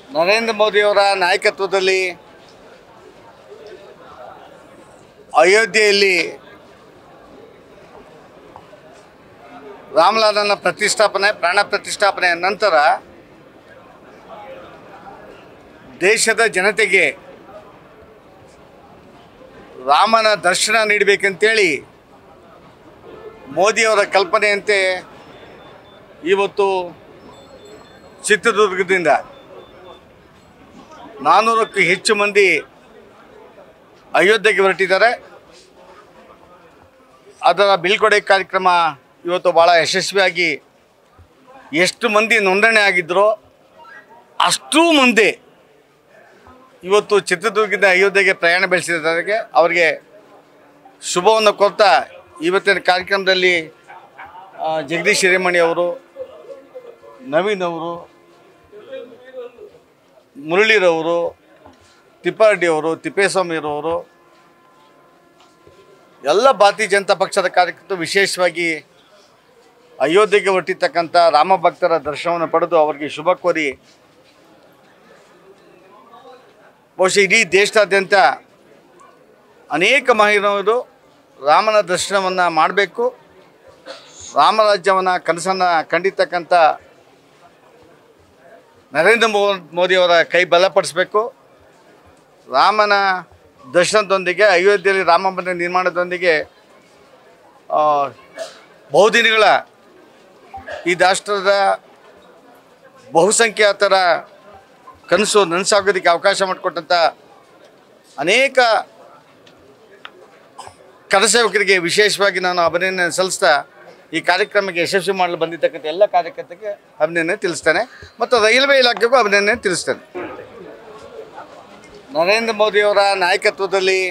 ನರೇಂದ್ರ ಮೋದಿಯವರ ನಾಯಕತ್ವದಲ್ಲಿ ಅಯೋಧ್ಯೆಯಲ್ಲಿ ರಾಮಲಾಲನ ಪ್ರತಿಷ್ಠಾಪನೆ ಪ್ರಾಣ ಪ್ರತಿಷ್ಠಾಪನೆಯ ನಂತರ ದೇಶದ ಜನತೆಗೆ ರಾಮನ ದರ್ಶನ ನೀಡಬೇಕಂತೇಳಿ ಮೋದಿಯವರ ಕಲ್ಪನೆಯಂತೆ ಇವತ್ತು ಚಿತ್ರದುರ್ಗದಿಂದ ನಾನ್ನೂರಕ್ಕೂ ಹೆಚ್ಚು ಮಂದಿ ಅಯೋಧ್ಯೆಗೆ ಹೊರಟಿದ್ದಾರೆ ಅದರ ಬೀಳ್ಕೊಡೆ ಕಾರ್ಯಕ್ರಮ ಇವತ್ತು ಭಾಳ ಯಶಸ್ವಿಯಾಗಿ ಎಷ್ಟು ಮಂದಿ ನೋಂದಣಿ ಆಗಿದ್ದರೋ ಅಷ್ಟೂ ಮಂದಿ ಇವತ್ತು ಚಿತ್ರದುರ್ಗದಿಂದ ಅಯೋಧ್ಯೆಗೆ ಪ್ರಯಾಣ ಬೆಳೆಸಿದ್ದವರಿಗೆ ಅವರಿಗೆ ಶುಭವನ್ನು ಕೊಡ್ತಾ ಇವತ್ತಿನ ಕಾರ್ಯಕ್ರಮದಲ್ಲಿ ಆ, ಜಗದೀಶ್ ಹಿರೇಮಣಿ ಅವರು ನವೀನ್ ಅವರು ಮುರಳಿರವರು ತಿಪ್ಪಾರೆಡ್ಡಿ ಅವರು ತಿಪ್ಪೇಸ್ವಾಮಿರವರು ಎಲ್ಲ ಭಾರತೀಯ ಜನತಾ ಪಕ್ಷದ ಕಾರ್ಯಕರ್ತರು ವಿಶೇಷವಾಗಿ ಅಯೋಧ್ಯೆಗೆ ಹೊರಟಿರ್ತಕ್ಕಂಥ ರಾಮ ಭಕ್ತರ ದರ್ಶನವನ್ನು ಪಡೆದು ಅವರಿಗೆ ಶುಭ ಕೋರಿ ಬಹುಶಃ ಇಡೀ ದೇಶದಾದ್ಯಂತ ಅನೇಕ ಮಹಿಳೆಯರು ರಾಮನ ದರ್ಶನವನ್ನು ಮಾಡಬೇಕು ರಾಮರಾಜ್ಯವನ್ನು ಕನಸನ್ನು ಕಂಡಿರ್ತಕ್ಕಂಥ ನರೇಂದ್ರ ಮೋ ಮೋದಿಯವರ ಕೈ ಬಲಪಡಿಸಬೇಕು ರಾಮನ ದರ್ಶನದೊಂದಿಗೆ ಅಯೋಧ್ಯೆಯಲ್ಲಿ ರಾಮ ಮಂದಿರ ನಿರ್ಮಾಣದೊಂದಿಗೆ ಆ, ಬಹುದಿನಗಳ ಈ ರಾಷ್ಟ್ರದ ಬಹುಸಂಖ್ಯಾತರ ಕನಸು ನನಸಾಗೋದಕ್ಕೆ ಅವಕಾಶ ಮಾಡಿಕೊಟ್ಟಂಥ ಅನೇಕ ಕರಸೇವಕರಿಗೆ ವಿಶೇಷವಾಗಿ ನಾನು ಅಭಿನಂದನೆ ಸಲ್ಲಿಸ್ತಾ ಈ ಕಾರ್ಯಕ್ರಮಕ್ಕೆ ಯಶಸ್ವಿ ಮಾಡಲು ಬಂದಿರ್ತಕ್ಕಂಥ ಎಲ್ಲ ಕಾರ್ಯಕರ್ತರಿಗೆ ಅಭಿನಂದನೆ ತಿಳಿಸ್ತೇನೆ ಮತ್ತು ರೈಲ್ವೆ ಇಲಾಖೆಗೂ ಅಭಿನಂದನೆ ತಿಳಿಸ್ತೇನೆ ನರೇಂದ್ರ ಮೋದಿಯವರ ನಾಯಕತ್ವದಲ್ಲಿ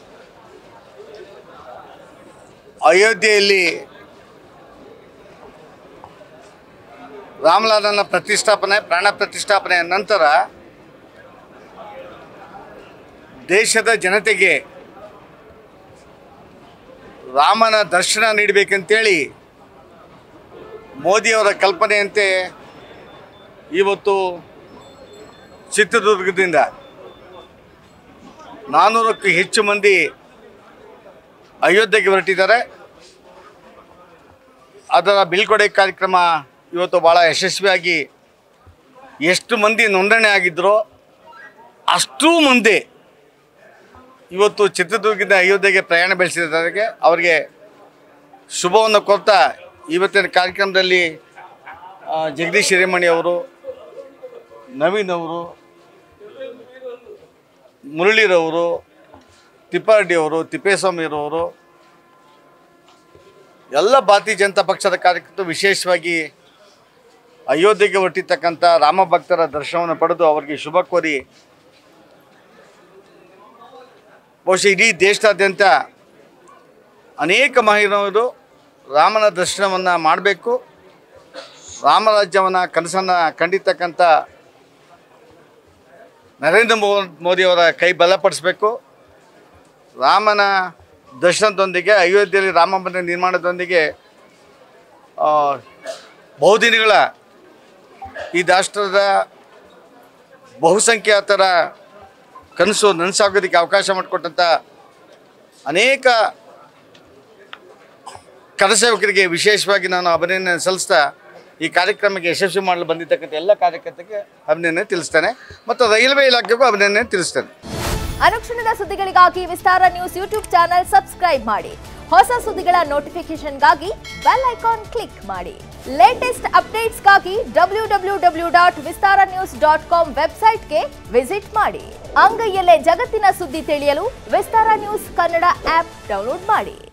ಅಯೋಧ್ಯೆಯಲ್ಲಿ ರಾಮಲಾಲನ ಪ್ರತಿಷ್ಠಾಪನೆ ಪ್ರಾಣ ಪ್ರತಿಷ್ಠಾಪನೆಯ ನಂತರ ದೇಶದ ಜನತೆಗೆ ರಾಮನ ದರ್ಶನ ನೀಡಬೇಕಂತೇಳಿ ಮೋದಿಯವರ ಕಲ್ಪನೆಯಂತೆ ಇವತ್ತು ಚಿತ್ರದುರ್ಗದಿಂದ ನಾನ್ನೂರಕ್ಕೂ ಹೆಚ್ಚು ಮಂದಿ ಅಯೋಧ್ಯೆಗೆ ಹೊರಟಿದ್ದಾರೆ ಅದರ ಬೀಳ್ಕೊಡೆ ಕಾರ್ಯಕ್ರಮ ಇವತ್ತು ಭಾಳ ಯಶಸ್ವಿಯಾಗಿ ಎಷ್ಟು ಮಂದಿ ನೋಂದಣಿ ಆಗಿದ್ದರೋ ಅಷ್ಟೂ ಮಂದಿ ಇವತ್ತು ಚಿತ್ರದುರ್ಗದಿಂದ ಅಯೋಧ್ಯೆಗೆ ಪ್ರಯಾಣ ಬೆಳೆಸಿದ್ದವರಿಗೆ ಅವರಿಗೆ ಶುಭವನ್ನು ಕೊಡ್ತಾ ಇವತ್ತಿನ ಕಾರ್ಯಕ್ರಮದಲ್ಲಿ ಆ, ಜಗದೀಶ್ ಹಿರೇಮಣಿ ಅವರು ನವೀನ್ ಅವರು ಮುರಳಿರವರು ತಿಪ್ಪಾರೆಡ್ಡಿ ಅವರು ತಿಪ್ಪೇಸ್ವಾಮಿರವರು ಎಲ್ಲ ಭಾರತೀಯ ಜನತಾ ಪಕ್ಷದ ಕಾರ್ಯಕರ್ತರು ವಿಶೇಷವಾಗಿ ಅಯೋಧ್ಯೆಗೆ ಹೊರಟಿರ್ತಕ್ಕಂಥ ರಾಮ ಭಕ್ತರ ದರ್ಶನವನ್ನು ಪಡೆದು ಅವರಿಗೆ ಶುಭ ಕೋರಿ ಬಹುಶಃ ಇಡೀ ದೇಶದಾದ್ಯಂತ ಅನೇಕ ಮಹಿಳೆಯರು ರಾಮನ ದರ್ಶನವನ್ನು ಮಾಡಬೇಕು ರಾಮರಾಜ್ಯವನ್ನು ಕನಸನ್ನು ಕಂಡಿರ್ತಕ್ಕಂಥ ನರೇಂದ್ರ ಮೋ ಮೋದಿಯವರ ಕೈ ಬಲಪಡಿಸಬೇಕು ರಾಮನ ದರ್ಶನದೊಂದಿಗೆ ಅಯೋಧ್ಯೆಯಲ್ಲಿ ರಾಮ ಮಂದಿರ ನಿರ್ಮಾಣದೊಂದಿಗೆ ಆ, ಬಹುದಿನಗಳ ಈ ರಾಷ್ಟ್ರದ ಬಹುಸಂಖ್ಯಾತರ ಕನಸು ನನಸಾಗೋದಕ್ಕೆ ಅವಕಾಶ ಮಾಡಿಕೊಟ್ಟಂಥ ಅನೇಕ ಕರಸೇವಕರಿಗೆ ವಿಶೇಷವಾಗಿ ನಾನು ಅಭಿನಂದನೆ ಸಲ್ಲಿಸ್ತಾ ಈ ಕಾರ್ಯಕ್ರಮಕ್ಕೆ ಯಶಸ್ವಿ ಮಾಡಲು ಬಂದಿರ್ತಕ್ಕಂಥ ಎಲ್ಲ ಕಾರ್ಯಕರ್ತರಿಗೆ ಅಭಿನಂದನೆ ತಿಳಿಸ್ತೇನೆ ಮತ್ತು ರೈಲ್ವೆ ಇಲಾಖೆಗೂ ಅಭಿನಂದನೆ ತಿಳಿಸ್ತೇನೆ ಅನುಕ್ಷಣದ ಸುದ್ದಿಗಳಿಗಾಗಿ Vistara news YouTube channel subscribe ಮಾಡಿ ಹೊಸ ಸುದ್ದಿಗಳ ನೋಟಿಫಿಕೇಶನ್ಗಾಗಿ ಬೆಲ್ ಐಕಾನ್ ಕ್ಲಿಕ್ ಮಾಡಿ ಲೇಟೆಸ್ಟ್ ಅಪ್ಡೇಟ್ಸ್ಗಾಗಿ W W W dot Vistara news dot com ವೆಬ್ಸೈಟ್ಗೆ ವಿಸಿಟ್ ಮಾಡಿ ಅಂಗೈಯಲ್ಲೇ ಜಗತ್ತಿನ ಸುದ್ದಿ ತಿಳಿಯಲು Vistara news Kannada app download ಮಾಡಿ